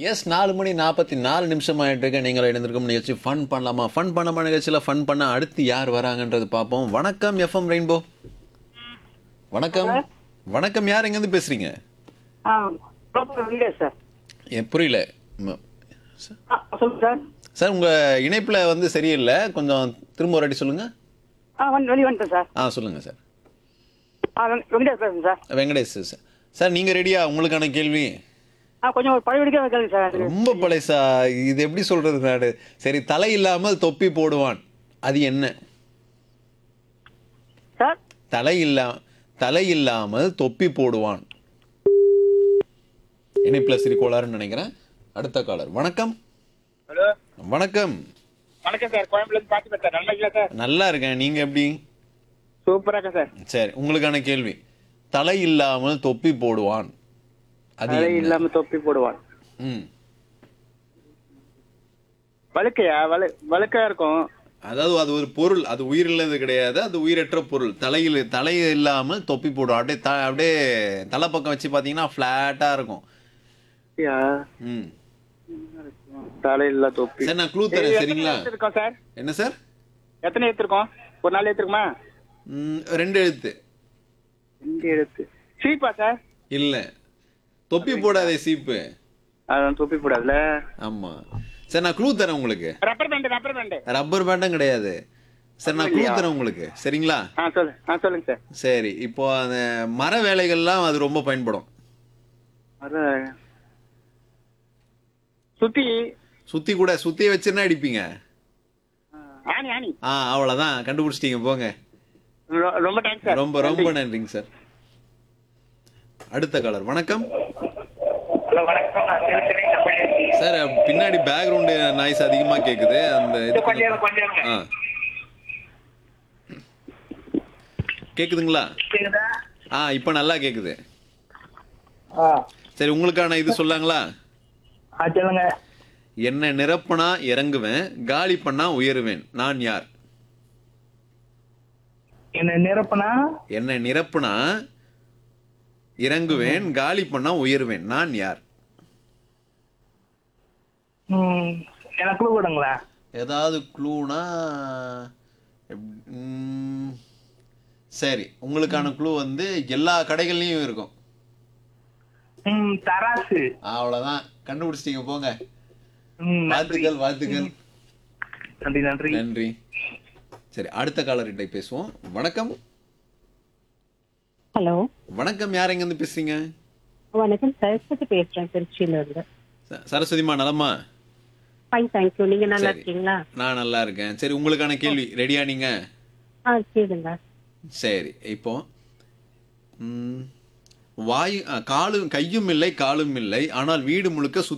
S நாலு மணி நாற்பத்தி நாலு நிமிஷம் ஆயிட்டு இருக்கு நீங்கள் இணைந்திருக்கும் நிகழ்ச்சி ஃபன் பண்ணலாமா ஃபன் பண்ணாமா நிகழ்ச்சியில் ஃபன் பண்ண அடுத்து யார் வராங்கன்றது பார்ப்போம் வணக்கம் எஃப்எம் ரெயின்போ வணக்கம் வணக்கம் யார் எங்கேருந்து பேசுறீங்க ஆ ப்ராப்பர் வீடியோ சார் ஏ, புரியல ம- ஆ சொல்லுங்க சார் சார் உங்க இணைப்புல வந்து சரியில்லை கொஞ்சம் திரும்ப ஒரு அடி சொல்லுங்க ஆ வந்து வெளியே வந்துட்டேன் சார் ஆ சொல்லுங்க சார் ஆ வெங்க- வெங்கடேஷ் பேசுறேன் சார் வெங்கடேஷ் சார் சார் நீங்க ரெடியா உங்களுக்கான கேள்வி ஆ கொஞ்சம் ஒரு பழைய வீடியோ கேளுங்க சார் ரொம்ப பழைசா இது எப்படி சொல்றது நாடு சரி தலை இல்லாமல் தொப்பி போடுவான் அது என்ன சார் தலை இல்லா தலை இல்லாமல் தொப்பி போடுவான் இணைப்பில் சிறு கோளாறுன்னு நினைக்கிறேன் அடுத்த காலர் வணக்கம் ஹலோ வணக்கம் வணக்கம் சார் கோயம்புல இருந்து பாத்து பேசுறேன் நல்லா இருக்கீங்களா சார் நல்லா இருக்கேன் நீங்க எப்படி சூப்பரா இருக்கேன் சார் சரி உங்களுக்கான கேள்வி தலை இல்லாமல் தொப்பி போடுவான் அது தலை என்ன? இல்லாம தொப்பி போடுவான் ம் வழுக்கையா வலு வழுக்கையா இருக்கும் அதாவது அது ஒரு பொருள் அது உயிரில்லது கிடையாது அது உயிரற்ற பொருள் தலையில் தலை இல்லாமல் தொப்பி போடும் அப்படியே த அப்படியே தலை பக்கம் வச்சு பார்த்தீங்கன்னா ஃப்ளாட்டாக இருக்கும் யா, ம் தலை இல்ல தொப்பி சரி நான் க்ளூ சரி, தரேன் எத்தனை சரிங்களா எழுத்து இருக்கோம் சார் என்ன சார் எத்தனை எடுத்திருக்கோம் ஒரு நாள் எடுத்துருக்குமா ம், ரெண்டு எழுத்து ரெண்டு எழுத்து சீப்பா சார் இல்லை தொப்பி போடாதே சீப்பு அதான் தொப்பி போடாதுல ஆமா சரி நான் க்ளூ தரேன் உங்களுக்கு rubber band rubber band rubber பேண்டும் கிடையாது சரி நான் க்ளூ தரேன் உங்களுக்கு சரிங்களா ஆ சொல்லு ஆ சொல்லுங்க சார் சரி இப்போ அந்த மர வேலைகள்லாம் அது ரொம்ப பயன்படும் அத சுத்தி சுத்தி கூட சுத்தி வச்சுன்னா அடிப்பீங்க ஆணி ஆணி ஆ அவ்வளவுதான் கண்டுபிடிச்சிட்டீங்க போங்க ரொ- ரொம்ப தேங்க்ஸ் சார் ரொம்ப ரொம்ப நன்றிங்க சார் அடுத்த காலர் வணக்கம் ஹலோ வணக்கம் நான் திருச்சிரை தமிழ். சார் பின்னாடி பேக்ரவுண்டு நாய்ஸ் அதிகமா கேக்குது அந்த இது கொஞ்சம் கொஞ்சம்- இருங்க, கொஞ்சம் இருங்க. ஆ கேக்குதுங்களா கேக்குதா? ஆ இப்போ நல்லா கேக்குது ஆ சரி உங்களுக்கான இது சொல்லாங்களா ஆ, சொல்லுங்க என்ன நிரப்புனா இறங்குவேன் காலி பண்ணா உயருவேன் நான் யார் என்ன நிரப்புனா என்ன நிரப்புனா இறங்குவேன் காலி பண்ணா உயருவேன் நான் யார் ம், எனக்கு clue கொடுங்களா ஏதாவது க்ளூனா சரி உங்களுக்கான க்ளூ வந்து எல்லா கடைகள்லயும் இருக்கும் ம், தராசு அவ்வளவுதான் கண்டுபிடிச்சிட்டீங்க போங்க ம், நன்றி வாழ்த்துக்கள் வாழ்த்துக்கள் நன்றி நன்றி நன்றி சரி அடுத்த காலர்கிட்ட பேசுவோம் வணக்கம் ஹலோ வணக்கம் யார் எங்க இருந்து பேசுறீங்க வணக்கம் சரஸ்வதி பேசுறேன் திருச்சியில இருந்து ச- சரஸ்வதிமா நலமா ஃபைன் தேங்க்யூ நீங்க நல்லா சரி. இருக்கீங்களா நான் நல்லா இருக்கேன் சரி உங்களுக்கான கேள்வி ரெடியா நீங்க ஆ கேளுங்க சரி இப்போ ம், வாயு அ, காலும் கையும் இல்லை காலும் இல்லை ஆனால் வீடு முழுக்க